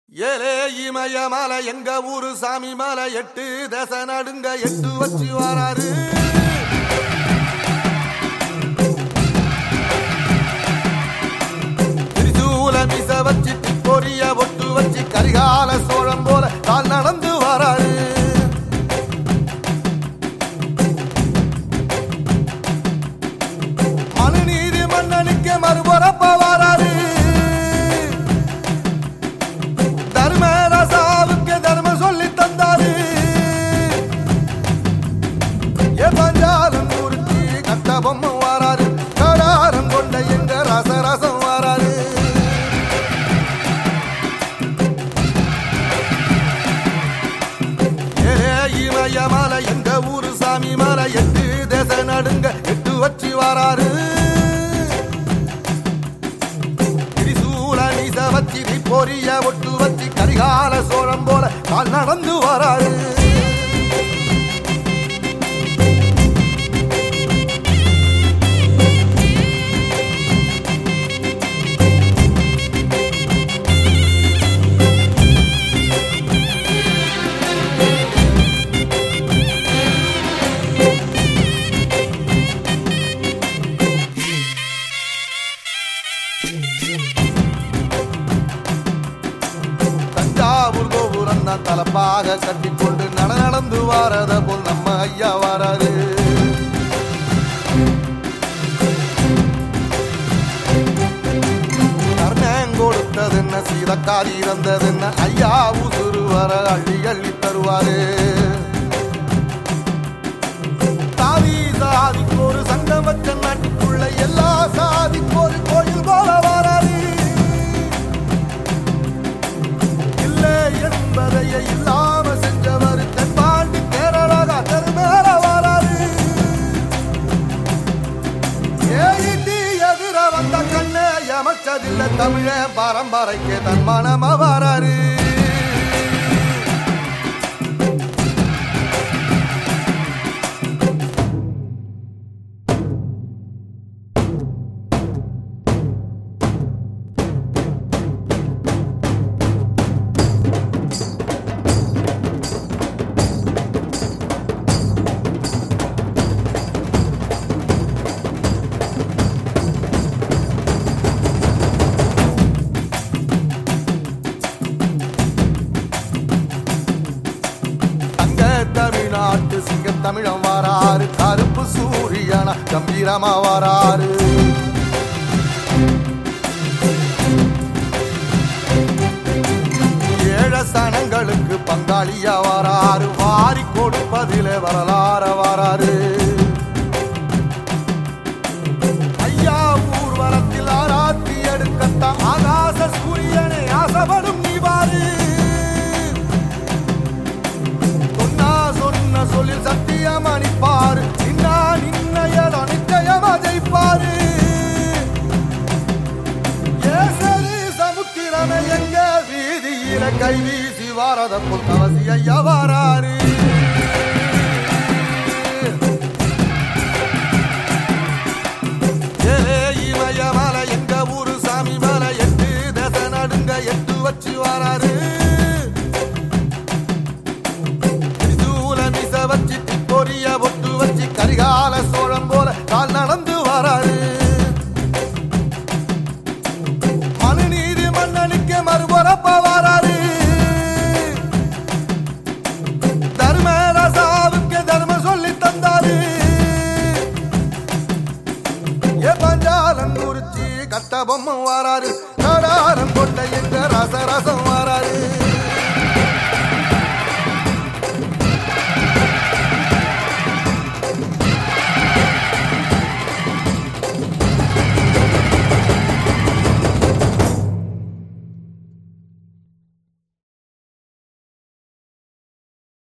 ஏலே இமய மலை எங்க ஊரு சாமி மலை எட்டு தச நடுங்க எட்டு வச்சு வராரு திரிசூல மிச வச்சு பொரிய ஒட்டு வச்சு கரிகால சோழம் போல கால் நடந்து வராரு மனுநீதி மன்னனுக்கு மறுபரப்ப வராரு தர்மராசாவுக்கு தர்மம் சொல்லி தந்தாரு ஏ பஞ்சாலம் குறிச்சி கட்ட பொம்மை வாராரு கடாரம் கொண்ட எங்க ரசரசம் வாராரு ஏ இமய மலை எங்க ஊரு சாமி மலை எட்டு தேச நடுங்க எட்டு வச்சு வாராரு திரிசூல நீச வச்சி பொரிய ஒட்டு வச்சி கரிகால சோழம் போல கால் நடந்து வராரு தஞ்சாவூர் கோபுரம் தான் தலப்பாக கட்டிக்கொண்டு நட நடந்து வாரத போல் நம்ம ஐயா வாராரு கர்ணன் கொடுத்தது என்ன சீதக்காரி இறந்தது என்ன ஐயா உசுறு வர அள்ளி அள்ளி தருவாரு சாதி சாதிக்கு ஒரு சங்கம் வச்ச நாட்டுக்குள்ள எல்லா சாதிக்கு ஒரு கோயில் போல வாராரு இல்லை என்பதையே இல்லாம செஞ்சவர் தென்பாண்டி கேரளாக தெருமேல வராரு ஏயிட்டி எதிர வந்த கண்ணே எமச்சதில்லை தமிழ பரம்பரைக்கு தன் மனம வராரு தங்க தமிழ்நாட்டு சிங்க தமிழம் வாராரு கருப்பு சூரியனா கம்பீரமா வாராரு ஏழ சனங்களுக்கு பங்காளியா வாராரு வாரி கொடுப்பதிலே வரலாற வாராரு ஐயா ஊர்வலத்தில் ஆராத்தி எடுக்கத்தான் ஆகாச சூரியனை ஆசைப்படும் நீ வாரு சொன்னா சொன்ன சொல்லில் சத்தியம் அணிப்பாரு நின்னா நின்ன இடம் நிச்சயமா ஜெயிப்பாரு ஏசரி சமுத்திரமே எங்க வீதியில கை வீசி வாரத புத்தவசி ஐயா வாராரு ஏலே இமய மலை எங்க ஊரு சாமி மலை எட்டு தச நடுங்க எட்டு வச்சு வாராரு திரிசூல மிச வச்சு பொரிய ஒட்டு வச்சு கரிகால சோழம் போல கால் நடந்து வராரு மனுநீதி மன்னனுக்கு மறுபரப்ப வராரு தர்மராசாவுக்கு தர்மம் சொல்லி தந்தாரு ஏ பஞ்சாலம் குறிச்சி கட்ட பொம்மை வாராரு கடாரம் கொண்ட எங்க ரசரசம் வாராரு